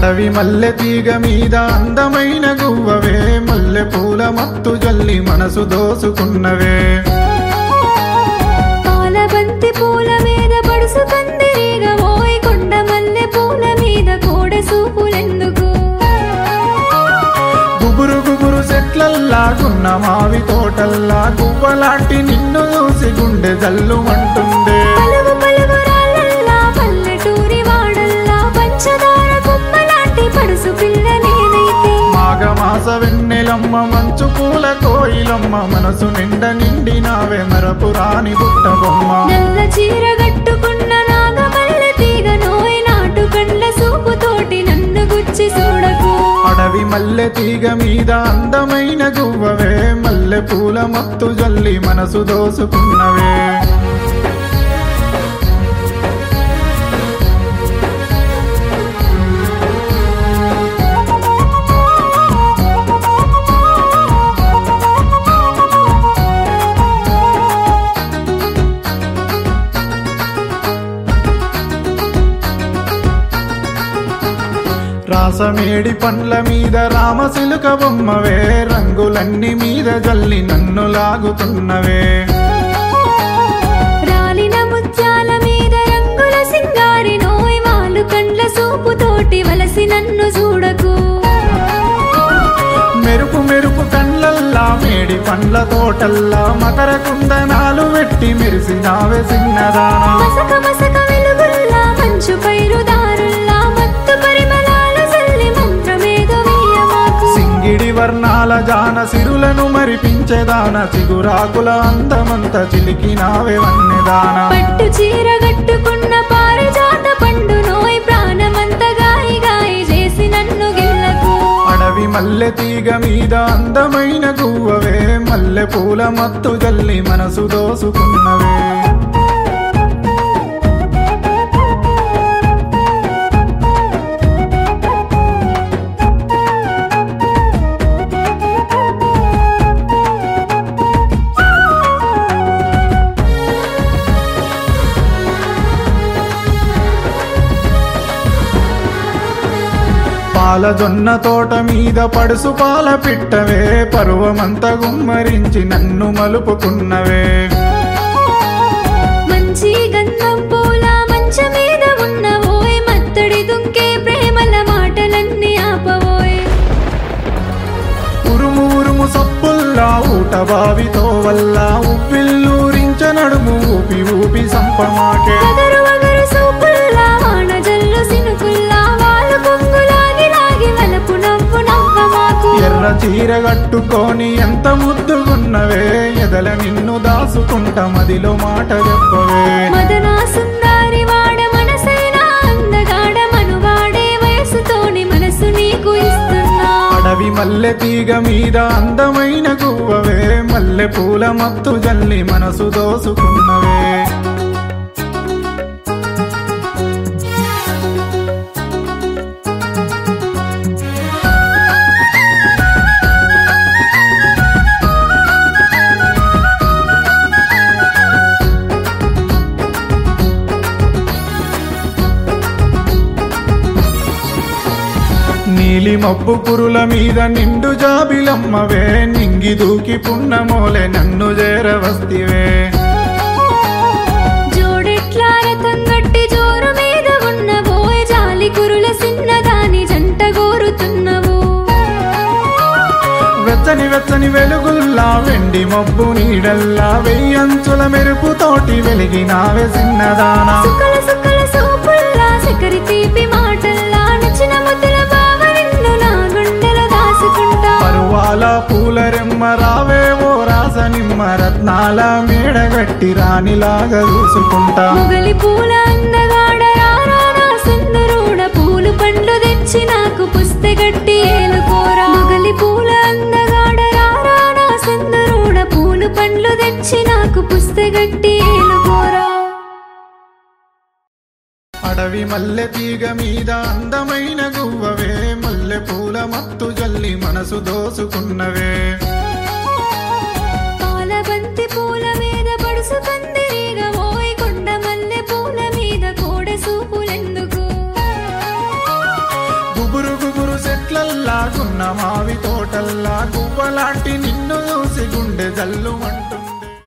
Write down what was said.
అడవి మల్లె తీగ మీద అందమైన గువ్వవే మల్లె పూల మత్తు జల్లి మనసు దోసుకున్నవే పాలబంతి పూల మీద పడుసు కందిరీగ ఓయ్ కొండ మల్లె పూల మీద కోడ సూపులెందుకు గుబురు గుబురు చెట్లల్లాగున్న మావి తోటల్లా గువ్వలాంటి నిన్ను చూసి గుండె జల్లుమంటుండే పలుగు పలుగు రాళ్ళల్లా పల్లెటూరి వాడల్లా పంచదార గుమ్మలాంటి పడుసు పిల్ల నేనైతే మాఘమాస వెన్నెలమ్మ మంచు పూల కోయిలమ్మ మనసు నిండ నిండినావే మరపురాని బుట్ట బొమ్మ నల్ల చీర కట్టుకున్న నాగమల్లె తీగ నోయ్ నాటు కండ్ల సూపుతోటి నన్ను గుచ్చి చూడకు అడవి మల్లె తీగ మీద అందమైన గువ్వవే మల్లె పూల మత్తు జల్లి మనసు దోసుకున్నవే రాసమేడి పండ్ల మీద రామసిలుక బొమ్మవే రంగులన్నీ మీద జల్లి నన్ను లాగుతున్నవే రాలిన ముత్యాల మీద రంగుల సింగారి నోయ్ మాలు కండ్ల సూపుతోటి వలసి నన్ను చూడకు మెరుపు మెరుపు కండ్లల్లా మేడి పండ్ల తోటల్లా మకర కుందనాలు వెట్టి మెరిసినావే సిన్నదానా మసక మసక వెలుగుల్లా మంచు పైరుదారుల్లా మత్తు పరిమళాల చల్లి మంత్రమేదో వేయమాకు సింగిడి వర్ణాల జాన సిరులను మరిపించేదాన చిగురాకుల అందమంత చిలికినావే వన్నెదాన పట్టు చీర కట్టుకున్న పారిజాత పండు నోయ్ ప్రాణమంత గాయి గాయి చేసి నన్ను గిల్లకు అడవి మల్లె తీగ మీద అందమైన గువ్వవే మల్లె పూల మత్తు జల్లి మనసు దోసుకున్నవే పాల జొన్న తోట మీద పడుసు పాల పిట్టవే పరువమంత గుమ్మరించి నన్ను మలుపుకున్నవే మంచి గంధం పూల మంచ మీద ఉన్న ఓయ్ మత్తడి దుంకే ప్రేమల మాటలన్నీ ఆపవోయ్ ఉరుము ఉరుము సప్పుల్లా ఊట బావితో వల్ల ఉవ్విల్లూరించ నడుము ఊపి ఊపి సంపమాకే వగరు వగరు సూపుల్లా వాన జల్లు సినుకుల్లా వాళ్ళు కొంగులాగి లాగి వలపు నవ్వు నవ్వమాకు ఎర్ర చీర కట్టుకొని ఎంత ముద్దుగున్నవే ఎదల నిన్ను దాసుకుంట మదిలో మాట చెప్పవే మదనా సుందారి వాడ మనసైన అందగాడ మనువాడే వయసుతోని మనసు నీకు ఇస్తున్నా అడవి మల్లె తీగ మీద అందమైన గువ్వవే మల్లె పూల మత్తు జల్లి మనసు దోసుకున్నవే నీలి మబ్బు పురుల మీద నిండు జాబిలమ్మవే నింగి దూకి పున్నమోలే నన్ను చేరవస్తివే జోడెట్ల రథం గట్టి జోరు మీద ఉన్న బోయ్ జాలి కురుల సిన్నదాని జంట గోరుతున్నవు వెచ్చని వెచ్చని వెలుగుల్లా వెండి మబ్బు నీడల్లా వెయ్యంచుల మెరుపుతోటి వెలిగినావే సిన్నదానా సుక్కల సుక్కల సూపుల్లా సికరి తీపి మాటల్లా నచ్చిన ముద్దుల బావ నిన్ను నా గుండెలో దాసుకుంటా పరువాల పూల రెమ్మ రావే ఓ రాస నిమ్మ రత్నాల మేడగట్టి రాణిలాగా చూసుకుంటా మొగలి పూల అందగాడ రారా నా సుందరుడ పూలు పండ్లు తెచ్చి నాకు పుస్తె గట్టి ఏలుకోరా మొగలి పూల అందగాడ రారా నా సుందరుడ పూలు పండ్లు తెచ్చి నాకు పుస్తె గట్టి ఏలుకోరా అడవి మల్లె తీగ మీద అందమైన గువ్వవే మల్లె పూల మత్తు జల్లి మనసు దోసుకున్నవే పాలబంతి పూల మీద పడుసు కందిరీగ ఓయ్ కొండ మల్లె పూల మీద కోడ సూపులెందుకు మావి తోటల్లా గువ్వలాంటి నిన్ను చూసి గుండె జల్లుమంటూ